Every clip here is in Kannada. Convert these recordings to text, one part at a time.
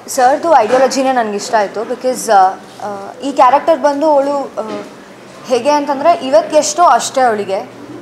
ಸರ್ದು ಐಡಿಯಾಲಜಿನೇ ನನಗೆ ಇಷ್ಟ ಆಯಿತು ಬಿಕಾಸ್ ಈ ಕ್ಯಾರೆಕ್ಟರ್ ಬಂದು ಅವಳು ಹೇಗೆ ಅಂತಂದರೆ ಇವತ್ತು ಎಷ್ಟೋ ಅಷ್ಟೇ ಅವಳಿಗೆ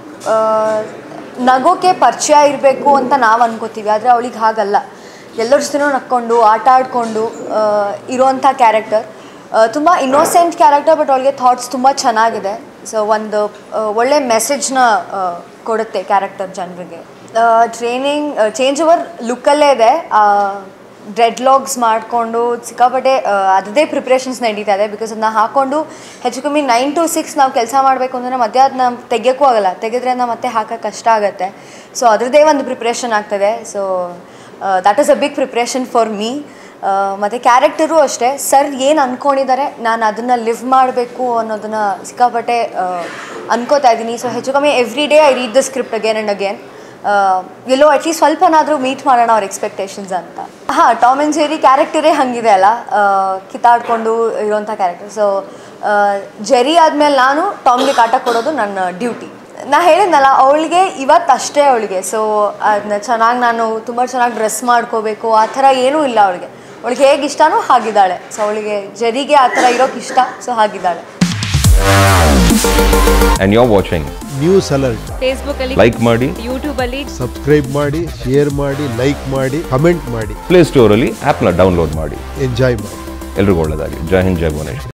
ನಗೋಕೆ ಪರಿಚಯ ಇರಬೇಕು ಅಂತ ನಾವು ಅನ್ಕೋತೀವಿ ಆದರೆ ಅವಳಿಗೆ ಹಾಗಲ್ಲ ಎಲ್ಲರ ಜೊತೆನೂ ನಕ್ಕೊಂಡು ಆಟ ಆಡಿಕೊಂಡು ಇರೋವಂಥ ಕ್ಯಾರೆಕ್ಟರ್ ತುಂಬ ಇನ್ನೋಸೆಂಟ್ ಕ್ಯಾರೆಕ್ಟರ್ ಬಟ್ ಅವಳಿಗೆ ಥಾಟ್ಸ್ ತುಂಬ ಚೆನ್ನಾಗಿದೆ ಸೊ ಒಂದು ಆ, ಒಳ್ಳೆ ಮೆಸೇಜ್ನ ಕೊಡುತ್ತೆ ಕ್ಯಾರೆಕ್ಟರ್ ಜನರಿಗೆ ಟ್ರೈನಿಂಗ್ ಚೇಂಜ್ ಓವರ್ ಲುಕ್ಕಲ್ಲೇ ಇದೆ ಡ್ರೆಡ್ ಲಾಗ್ಸ್ ಮಾಡಿಕೊಂಡು ಸಿಕ್ಕಾಪಟ್ಟೆ ಆ, ಅದರದ್ದೇ ಪ್ರಿಪ್ರೇಷನ್ಸ್ ನಡೀತಾ ಇದೆ ಬಿಕಾಸ್ ಅದನ್ನ ಹಾಕೊಂಡು ಹೆಚ್ಚು ಕಮ್ಮಿ ನೈನ್ ಟು ಸಿಕ್ಸ್ ನಾವು ಕೆಲಸ ಮಾಡಬೇಕು ಅಂದರೆ ಮತ್ತೆ ಅದನ್ನ ತೆಗಿಯೋಕ್ಕೂ ಆಗಲ್ಲ ತೆಗೆದ್ರೆ ನಾವು ಮತ್ತೆ ಹಾಕೋಕ್ಕೆ ಕಷ್ಟ ಆಗುತ್ತೆ ಸೊ ಅದರದ್ದೇ ಒಂದು ಪ್ರಿಪ್ರೇಷನ್ ಆಗ್ತದೆ so that is a big preparation for me ಮತ್ತು ಕ್ಯಾರೆಕ್ಟರು ಅಷ್ಟೇ ಸರ್ ಏನು ಅಂದ್ಕೊಂಡಿದ್ದಾರೆ ನಾನು ಅದನ್ನು ಲಿವ್ ಮಾಡಬೇಕು ಅನ್ನೋದನ್ನು ಸಿಕ್ಕಾಪಟ್ಟೆ ಆ, ಅನ್ಕೋತಾ ಇದ್ದೀನಿ ಸೊ ಹೆಚ್ಚು ಕಮ್ಮಿ every day I read the script again and again ಎಲ್ಲೋ ಅಟ್ಲೀಸ್ಟ್ ಸ್ವಲ್ಪನಾದರೂ ಮೀಟ್ ಮಾಡೋಣ ಅವ್ರ ಎಕ್ಸ್ಪೆಕ್ಟೇಷನ್ಸ್ ಅಂತ ಹಾಂ ಟಾಮ್ ಆ್ಯಂಡ್ ಜೆರಿ ಕ್ಯಾರೆಕ್ಟರೇ ಹಂಗಿದೆ ಅಲ್ಲ ಆ, ಕಿತ್ತಾಡ್ಕೊಂಡು ಇರೋಂಥ ಕ್ಯಾರೆಕ್ಟರ್ ಸೊ ಜೆರಿ ಆದಮೇಲೆ ನಾನು ಟಾಮ್ಗೆ ಕಾಟ ಕೊಡೋದು ನನ್ನ ಡ್ಯೂಟಿ ನಾ ಹೇಳಿದ್ನಲ್ಲ ಅವಳಿಗೆ ಇವತ್ತು ಅಷ್ಟೇ ಅವಳಿಗೆ ಸೊ ಅದನ್ನ ಚೆನ್ನಾಗಿ ನಾನು ತುಂಬ ಚೆನ್ನಾಗಿ ಡ್ರೆಸ್ ಮಾಡ್ಕೋಬೇಕು ಆ ಥರ ಏನೂ ಇಲ್ಲ ಅವಳಿಗೆ ಅವಳಿಗೆ ಹೇಗೆ ಇಷ್ಟನೋ ಹಾಗಿದ್ದಾಳೆ ಸೊ ಅವಳಿಗೆ ಜರಿಗೆ ಆ ಥರ ಇರೋಕೆ ಇಷ್ಟ ಸೊ ಹಾಗಿದ್ದಾಳೆ and you're watching. News alert Facebook ಅಲ್ಲಿ Like ಮಾಡಿ ಯೂಟ್ಯೂಬ್ ಅಲ್ಲಿ ಸಬ್ಸ್ಕ್ರೈಬ್ ಮಾಡಿ ಶೇರ್ ಮಾಡಿ ಲೈಕ್ ಮಾಡಿ ಕಮೆಂಟ್ ಮಾಡಿ ಪ್ಲೇ ಸ್ಟೋರಲ್ಲಿ ಆ್ಯಪ್ನ ಡೌನ್ಲೋಡ್ ಮಾಡಿ ಎಂಜಾಯ್ ಮಾಡಿ ಎಲ್ರಿಗೂ ಒಳ್ಳೆಯದಾಗಲಿ ಜೈ ಹಿಂದ್ ಜೈ ಭುವನೇಶ್ವರ್